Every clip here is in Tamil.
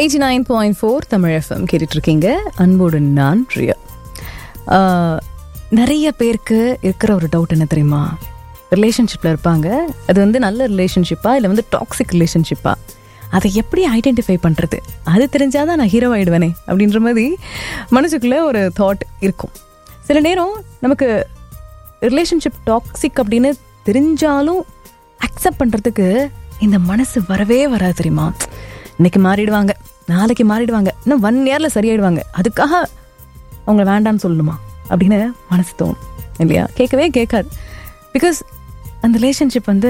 eighty nine point four Tamil FM கேட்டுட்டு இருக்கீங்க அன்போடு நான் பிரியா ஆஹ், நிறைய பேருக்கு இருக்கிற ஒரு டவுட் என்ன தெரியுமா ரிலேஷன்ஷிப்பில் இருப்பாங்க அது வந்து நல்ல ரிலேஷன்ஷிப்பா இல்லை வந்து டாக்ஸிக் ரிலேஷன்ஷிப்பா அதை எப்படி ஐடென்டிஃபை பண்ணுறது அது தெரிஞ்சாதான் நான் ஹீரோ ஆயிடுவேனே அப்படின்ற மாதிரி மனசுக்குள்ளே ஒரு தாட் இருக்கும் சில நேரம் நமக்கு ரிலேஷன்ஷிப் டாக்ஸிக் அப்படின்னு தெரிஞ்சாலும் அக்செப்ட் பண்ணுறதுக்கு இந்த மனசு வரவே வராது தெரியுமா இன்னைக்கு மாறிடுவாங்க நாளைக்கு மாறிடுவாங்க இன்னும் ஒன் இயரில் சரியாயிடுவாங்க அதுக்காக அவங்க வேண்டாம்னு சொல்லணுமா அப்படின்னு மனசு தோணும் இல்லையா கேட்கவே கேட்காது பிகாஸ் அந்த ரிலேஷன்ஷிப் வந்து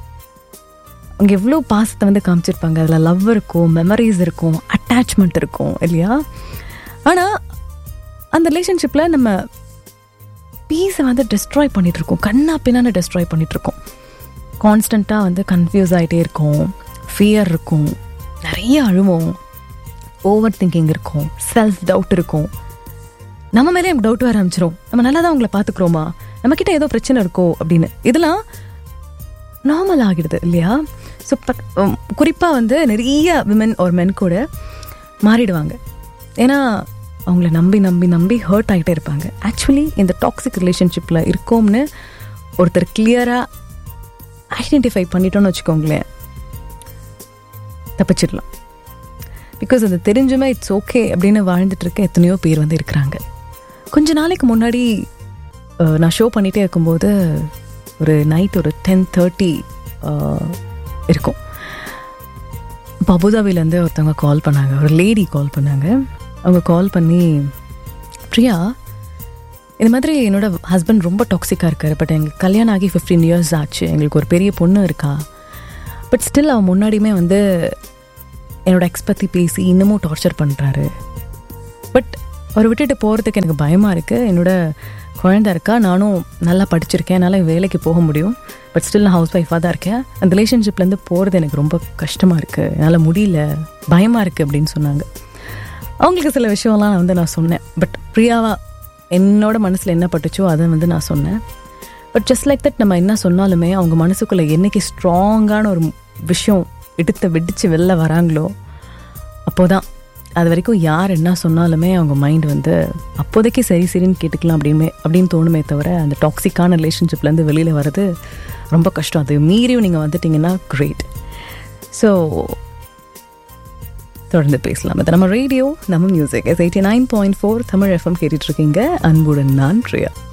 அவங்க எவ்வளோ பாசத்தை வந்து காமிச்சிருப்பாங்க அதில் லவ் இருக்கும் மெமரிஸ் இருக்கும் அட்டாச்மெண்ட் இருக்கும் இல்லையா ஆனால் அந்த ரிலேஷன்ஷிப்பில் நம்ம பீஸை வந்து டிஸ்ட்ராய் பண்ணிட்டு இருக்கோம் கண்ணா பின்னான்னு டிஸ்ட்ராய் பண்ணிட்டு இருக்கோம் கான்ஸ்டண்ட்டாக வந்து கன்ஃபியூஸ் ஆகிட்டே இருக்கும் ஃபியர் இருக்கும் நிறைய அழுவோம் ஓவர் திங்கிங் இருக்கும் செல்ஃப் டவுட் இருக்கும் நம்ம மேலே எனக்கு டவுட் வர ஆரம்பிச்சிரும் நம்ம நல்லா தான் அவங்கள பார்த்துக்குறோமா நம்மக்கிட்ட ஏதோ பிரச்சனை இருக்கோ அப்படின்னு இதெல்லாம் நார்மல் ஆகிடுது இல்லையா ஸோ குறிப்பாக வந்து நிறைய விமன் ஒரு மென் கூட மாறிடுவாங்க ஏன்னா அவங்கள நம்பி நம்பி நம்பி ஹர்ட் ஆகிட்டே இருப்பாங்க ஆக்சுவலி இந்த டாக்ஸிக் ரிலேஷன்ஷிப்பில் இருக்கோம்னு ஒருத்தர் கிளியராக ஐடென்டிஃபை பண்ணிட்டோம்னு வச்சுக்கோங்களேன் தப்பிச்சிடலாம் பிகாஸ் அது தெரிஞ்சுமே இட்ஸ் ஓகே அப்படின்னு வாழ்ந்துட்டு இருக்க எத்தனையோ பேர் வந்து இருக்கிறாங்க கொஞ்ச நாளைக்கு முன்னாடி அஹ், நான் ஷோ பண்ணிகிட்டே இருக்கும்போது ஒரு நைட் ஒரு டென் தேர்ட்டி இருக்கும் இப்போ அபுதாபிலேருந்து ஒருத்தவங்க கால் பண்ணாங்க ஒரு லேடி கால் பண்ணாங்க அவங்க கால் பண்ணி பிரியா இந்த மாதிரி என்னோட ஹஸ்பண்ட் ரொம்ப டாக்ஸிக்காக இருக்காரு பட் எங்களுக்கு கல்யாணம் ஆகி ஃபிஃப்டீன் இயர்ஸ் ஆச்சு எங்களுக்கு ஒரு பெரிய பொண்ணு இருக்கா பட் ஸ்டில் அவன் முன்னாடியுமே வந்து என்னோட எக்ஸ் பற்றி பேசி இன்னமும் டார்ச்சர் பண்ணுறாரு பட் அவர் விட்டுட்டு போகிறதுக்கு எனக்கு பயமாக இருக்குது என்னோட குழந்த இருக்கா நானும் நல்லா படிச்சிருக்கேன் என்னால் வேலைக்கு போக முடியும் பட் ஸ்டில் நான் ஹவுஸ் ஒய்ஃபாக தான் இருக்கேன் அந்த ரிலேஷன்ஷிப்லேருந்து போகிறது எனக்கு ரொம்ப கஷ்டமாக இருக்குது என்னால் முடியல பயமாக இருக்குது அப்படின்னு சொன்னாங்க அவங்களுக்கு சில விஷயம்லாம் நான் வந்து நான் சொன்னேன் பட் பிரியாவா என்னோட மனசில் என்ன பட்டுச்சோ அதை வந்து நான் சொன்னேன் பட் ஜஸ்ட் லைக் தட் நம்ம என்ன சொன்னாலுமே அவங்க மனசுக்குள்ளே என்னைக்கு ஸ்ட்ராங்கான ஒரு விஷயம் எடுத்து வெடித்து வெளில வராங்களோ அப்போதான் அது வரைக்கும் யார் என்ன சொன்னாலுமே அவங்க மைண்ட் வந்து அப்போதைக்கு சரி சரின்னு கேட்டுக்கலாம் அப்படிமே அப்படின்னு தோணுமே தவிர அந்த டாக்ஸிக்கான ரிலேஷன்ஷிப்லேருந்து வெளியில் வர்றது ரொம்ப கஷ்டம் அது மீறியும் நீங்கள் வந்துட்டீங்கன்னா கிரேட் ஸோ தொடர்ந்து பேசலாம் அது நம்ம ரேடியோ நம்ம music eighty nine point four Tamil FM கேட்டுட்ருக்கீங்க அன்புடன் நான் பிரியா